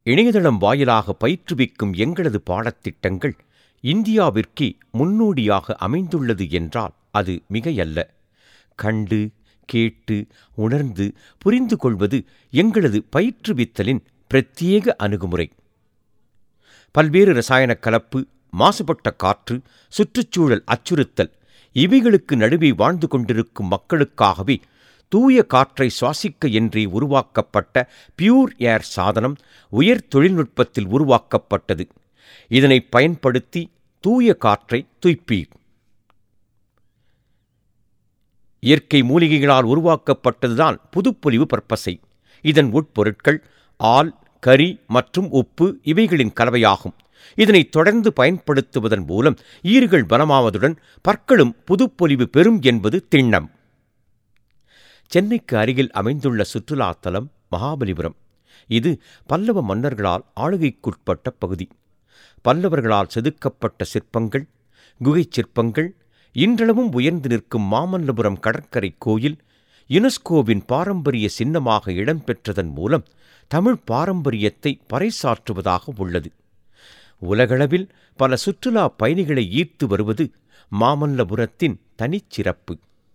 இணையதளம் வாயிலாக பயிற்றுவிக்கும் எங்களது பாடத்திட்டங்கள் இந்தியாவிற்கே முன்னோடியாக அமைந்துள்ளது என்றால் அது மிகையல்ல கண்டு கேட்டு உணர்ந்து புரிந்து கொள்வது எங்களது பயிற்றுவித்தலின் பிரத்யேக அணுகுமுறை பல்வேறு ரசாயன கலப்பு மாசுபட்ட காற்று சுற்றுச்சூழல் அச்சுறுத்தல் இவைகளுக்கு நடுவே வாழ்ந்து கொண்டிருக்கும் மக்களுக்காகவே தூய காற்றை சுவாசிக்க என்றே உருவாக்கப்பட்ட பியூர் ஏர் சாதனம் உயர் தொழில்நுட்பத்தில் உருவாக்கப்பட்டது இதனை பயன்படுத்தி தூய காற்றை துய்ப்பீர் இயற்கை மூலிகைகளால் உருவாக்கப்பட்டதுதான் புதுப்பொலிவு பற்பசை இதன் உட்பொருட்கள் ஆல் கரி மற்றும் உப்பு இவைகளின் கலவையாகும் இதனை தொடர்ந்து பயன்படுத்துவதன் மூலம் ஈறுகள் பலமாவதுடன் பற்களும் புதுப்பொலிவு பெறும் என்பது திண்ணம் சென்னைக்கு அருகில் அமைந்துள்ள சுற்றுலாத்தலம் மகாபலிபுரம் இது பல்லவ மன்னர்களால் ஆளுகைக்குட்பட்ட பகுதி பல்லவர்களால் செதுக்கப்பட்ட சிற்பங்கள் குகைச் சிற்பங்கள் இன்றளவும் உயர்ந்து நிற்கும் மாமல்லபுரம் கடற்கரை கோயில் யுனெஸ்கோவின் பாரம்பரிய சின்னமாக இடம்பெற்றதன் மூலம் தமிழ் பாரம்பரியத்தை பறைசாற்றுவதாக உள்ளது உலகளவில் பல சுற்றுலா பயணிகளை ஈர்த்து வருவது மாமல்லபுரத்தின் தனிச்சிறப்பு